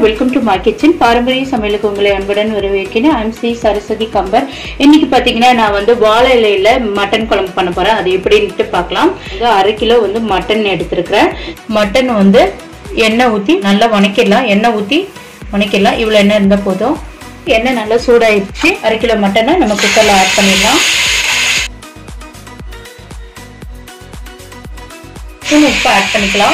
welcome to my kitchen பாரம்பரிய சமையலுக்கு உங்களை அன்புடன் வரவேற்கிறேன் ஐம் சி சரஸ்வதி கம்பர் இன்னைக்கு பாத்தீங்கன்னா நான் வந்து வாழை இலையில மட்டன் குழம்பு பண்ண போறேன் அது எப்படின்ட்டு பார்க்கலாம் இது அரை கிலோ வந்து மட்டன் எடுத்திருக்கிறேன் மட்டன் வந்து எண்ணெய் ஊத்தி நல்லா வணக்கிடலாம் எண்ணெய் ஊத்தி வணக்கிடலாம் இவ்வளவு எண்ணெய் இருந்தா போதும் எண்ணெய் நல்லா சூடாயிடுச்சு அரை கிலோ மட்டனை நம்ம குக்கர்ல ஆட் பண்ணிடலாம் உப்பு ஆட் பண்ணிக்கலாம்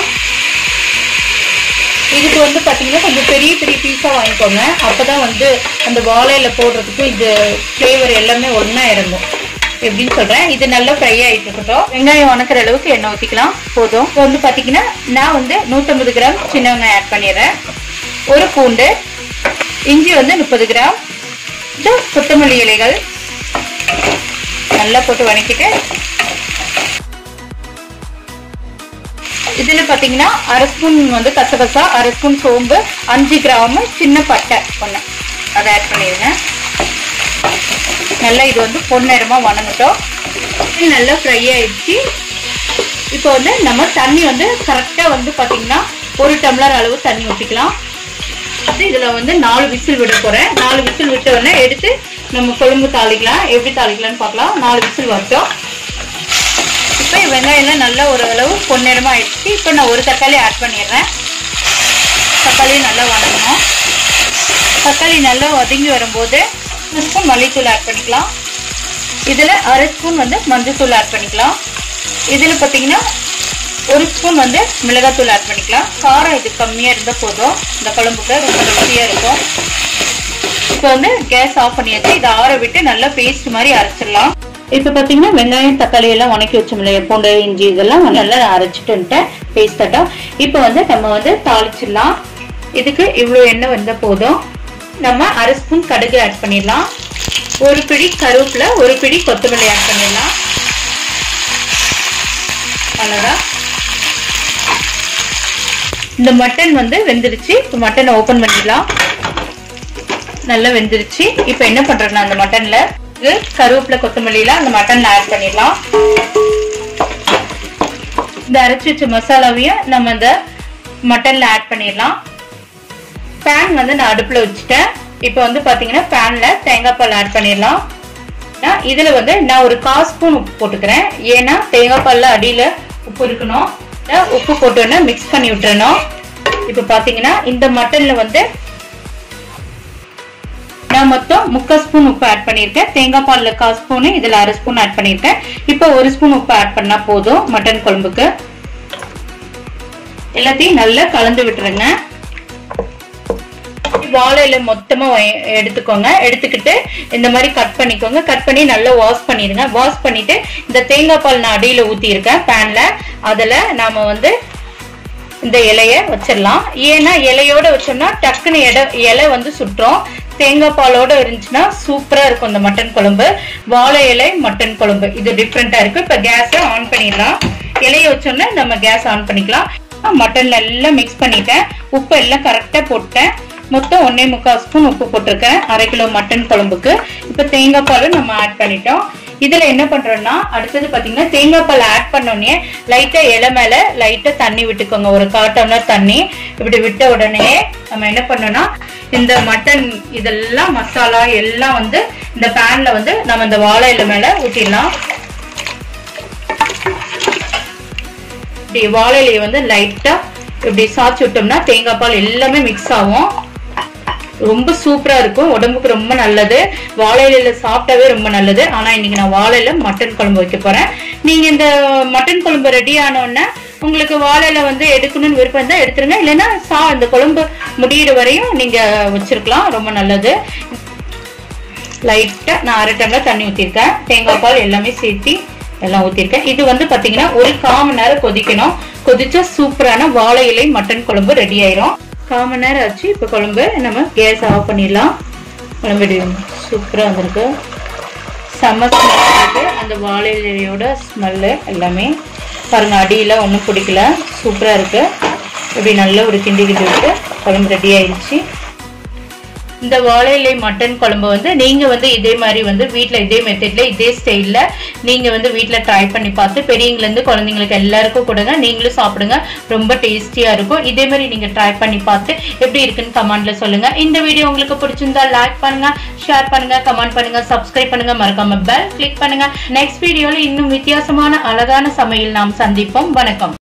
இதுக்கு வந்து பார்த்தீங்கன்னா கொஞ்சம் பெரிய பெரிய பீஸாக வாங்கிக்கோங்க அப்போ தான் வந்து அந்த வாழையில போடுறதுக்கும் இது ஃப்ளேவர் எல்லாமே ஒன்றா இறங்கும் எப்படின்னு சொல்கிறேன் இது நல்லா ஃப்ரை ஆகிட்டு இருக்கட்டும் வெங்காயம் வணக்கிற அளவுக்கு எண்ணெய் ஊற்றிக்கலாம் போதும் இப்போ வந்து பார்த்தீங்கன்னா நான் வந்து நூற்றம்பது கிராம் சின்ன வெங்காயம் ஆட் பண்ணிடுறேன் ஒரு பூண்டு இஞ்சி வந்து முப்பது கிராம் இது கொத்தமல்லி இலைகள் நல்லா போட்டு வணக்கிட்டு இதுல பாத்தீங்கன்னா அரை ஸ்பூன் வந்து கசகசா அரை ஸ்பூன் சோம்பு அஞ்சு கிராம் சின்ன பட்டை ஒன்று அதை ஆட் பண்ணிடுங்க நல்லா இது வந்து பொன்னிறமா வணங்கட்டும் இது நல்லா ஃப்ரை ஆயிடுச்சு இப்போ வந்து நம்ம தண்ணி வந்து கரெக்டாக வந்து பார்த்தீங்கன்னா ஒரு டம்ளர் அளவு தண்ணி ஊற்றிக்கலாம் இதில் வந்து நாலு விசில் விட போகிறேன் நாலு விசில் விட்ட உடனே எடுத்து நம்ம கொழும்பு தாளிக்கலாம் எப்படி தாளிக்கலாம்னு பார்க்கலாம் நாலு விசில் வரட்டும் இப்போ வெங்காயம்லாம் நல்லா ஓரளவு பொன்னிறமாக ஆயிடுச்சு இப்போ நான் ஒரு தக்காளி ஆட் பண்ணிடுறேன் தக்காளி நல்லா வதங்கணும் தக்காளி நல்லா வதங்கி வரும்போது ஒரு ஸ்பூன் மல்லித்தூள் ஆட் பண்ணிக்கலாம் இதில் அரை ஸ்பூன் வந்து மஞ்சள்தூள் ஆட் பண்ணிக்கலாம் இதில் பார்த்தீங்கன்னா ஒரு ஸ்பூன் வந்து மிளகாத்தூள் ஆட் பண்ணிக்கலாம் காரம் இது கம்மியாக இருந்தால் போதும் இந்த குழம்புக்கு ரொம்ப ருசியாக இருக்கும் இப்போ வந்து கேஸ் ஆஃப் பண்ணியாச்சு இதை ஆற விட்டு நல்லா பேஸ்ட் மாதிரி அரைச்சிடலாம் இப்போ பார்த்தீங்கன்னா வெங்காயம் தக்காளி எல்லாம் உணக்கி வச்சோம் இல்லையா பூண்டு இஞ்சி இதெல்லாம் நல்லா அரைச்சிட்டு வந்துட்டேன் பேஸ்ட் தட்டா இப்போ வந்து நம்ம வந்து தாளிச்சிடலாம் இதுக்கு இவ்வளோ எண்ணெய் வந்தால் போதும் நம்ம அரை ஸ்பூன் கடுகு ஆட் பண்ணிடலாம் ஒரு பிடி கருவேப்பிலை ஒரு பிடி கொத்தமல்லி ஆட் பண்ணிடலாம் அவ்வளோதான் இந்த மட்டன் வந்து வெந்துருச்சு இப்போ மட்டனை ஓப்பன் பண்ணிடலாம் நல்லா வெந்துருச்சு இப்போ என்ன பண்றேன்னா அந்த மட்டன்ல இது கருவேப்பிலை கொத்தமல்லியில அந்த மட்டன்ல ஆட் பண்ணிடலாம் இந்த அரைச்சி வச்ச மசாலாவையும் நம்ம இந்த மட்டன்ல ஆட் பண்ணிடலாம் பேன் வந்து நான் அடுப்புல வச்சுட்டேன் இப்போ வந்து பாத்தீங்கன்னா பேன்ல தேங்காய் பால் ஆட் பண்ணிடலாம் இதுல வந்து நான் ஒரு கால் ஸ்பூன் உப்பு போட்டுக்கிறேன் ஏன்னா தேங்காய் பால்ல அடியில உப்பு இருக்கணும் உப்பு போட்டோன்னா மிக்ஸ் பண்ணி விட்டுறணும் இப்போ பாத்தீங்கன்னா இந்த மட்டன்ல வந்து நான் மொத்தம் முக்கால் ஸ்பூன் உப்பு ஆட் பண்ணியிருக்கேன் தேங்காய் பாலில் கால் ஸ்பூனு இதில் அரை ஸ்பூன் ஆட் பண்ணியிருக்கேன் இப்போ ஒரு ஸ்பூன் உப்பு ஆட் பண்ணால் போதும் மட்டன் குழம்புக்கு எல்லாத்தையும் நல்லா கலந்து விட்டுருங்க வாழையில மொத்தமா எடுத்துக்கோங்க எடுத்துக்கிட்டு இந்த மாதிரி கட் பண்ணிக்கோங்க கட் பண்ணி நல்லா வாஷ் பண்ணிடுங்க வாஷ் பண்ணிட்டு இந்த தேங்காய் பால் நான் அடியில ஊத்தி இருக்கேன் பேன்ல அதுல நாம வந்து இந்த இலைய வச்சிடலாம் ஏன்னா இலையோட வச்சோம்னா டக்குன்னு இட இலை வந்து சுட்டுரும் தேங்காய் பாலோட இருந்துச்சுன்னா சூப்பரா இருக்கும் இந்த மட்டன் குழம்பு வாழை இலை மட்டன் குழம்பு இது டிஃப்ரெண்டா இருக்கு இப்ப கேஸை ஆன் பண்ணிடலாம் இலைய வச்சோன்னா நம்ம கேஸ் ஆன் பண்ணிக்கலாம் மட்டன் எல்லாம் மிக்ஸ் பண்ணிட்டேன் உப்பு எல்லாம் கரெக்டா போட்டேன் மொத்தம் ஒன்னே முக்கால் ஸ்பூன் உப்பு போட்டிருக்கேன் அரை கிலோ மட்டன் குழம்புக்கு இப்போ தேங்காய் பாலும் நம்ம ஆட் பண்ணிட்டோம் இதுல என்ன பண்றோம்னா அடுத்தது பாத்தீங்கன்னா தேங்காய் பால் ஆட் பண்ணோடனே லைட்டா இலை மேல லைட்டா தண்ணி விட்டுக்கோங்க ஒரு கால் டம்ளர் தண்ணி இப்படி விட்ட உடனே நம்ம என்ன பண்ணோம்னா இந்த மட்டன் இதெல்லாம் மசாலா எல்லாம் வந்து இந்த பேன்ல வந்து நம்ம இந்த வாழை இலை மேல ஊத்திடலாம் இப்படி வாழை இலையை வந்து லைட்டா இப்படி சாய்ச்சி விட்டோம்னா தேங்காய் பால் எல்லாமே மிக்ஸ் ஆகும் ரொம்ப சூப்பரா இருக்கும் உடம்புக்கு ரொம்ப நல்லது வாழையில சாப்பிட்டாவே ரொம்ப நல்லது ஆனா இன்னைக்கு நான் வாழையில மட்டன் குழம்பு வைக்க போறேன் நீங்க இந்த மட்டன் குழம்பு ரெடி ஆனோடனே உங்களுக்கு வாழையில வந்து எடுக்கணும்னு விருப்பம் இருந்தா எடுத்துருங்க இல்லைன்னா சா இந்த குழம்பு முடியிற வரையும் நீங்க வச்சிருக்கலாம் ரொம்ப நல்லது லைட்டா நான் அரை டம்ளர் தண்ணி ஊத்திருக்கேன் தேங்காய் பால் எல்லாமே சேர்த்தி எல்லாம் ஊத்திருக்கேன் இது வந்து பாத்தீங்கன்னா ஒரு கால் மணி நேரம் கொதிக்கணும் கொதிச்சா சூப்பரான வாழை இலை மட்டன் குழம்பு ரெடி ஆயிரும் கால் மணி நேரம் ஆச்சு இப்போ குழம்பு நம்ம கேஸ் ஆஃப் பண்ணிடலாம் குழம்பு சூப்பராக வந்திருக்கு செம்ம ஸ்மெல் இருக்கு அந்த வாழை இலையோட ஸ்மெல்லு எல்லாமே பாருங்க அடியில் ஒன்றும் பிடிக்கல சூப்பராக இருக்கு இப்படி நல்ல ஒரு கிண்டி கிண்டி விட்டு குழம்பு ரெடி ஆயிடுச்சு இந்த வாழை இலை மட்டன் குழம்பு வந்து நீங்க வந்து இதே மாதிரி வந்து வீட்ல இதே மெத்தட்ல இதே ஸ்டைல்ல நீங்க வந்து வீட்ல ட்ரை பண்ணி பார்த்து பெரியவங்கல இருந்து குழந்தைங்களுக்கு எல்லாருக்கும் கொடுங்க நீங்களும் சாப்பிடுங்க ரொம்ப டேஸ்டியா இருக்கும் இதே மாதிரி நீங்க ட்ரை பண்ணி பார்த்து எப்படி இருக்குன்னு கமெண்ட்ல சொல்லுங்க இந்த வீடியோ உங்களுக்கு பிடிச்சிருந்தா லைக் பண்ணுங்க ஷேர் பண்ணுங்க கமெண்ட் பண்ணுங்க சப்ஸ்கிரைப் பண்ணுங்க மறக்காம பெல் கிளிக் பண்ணுங்க நெக்ஸ்ட் வீடியோல இன்னும் வித்தியாசமான அழகான சமையல் நாம் சந்திப்போம் வணக்கம்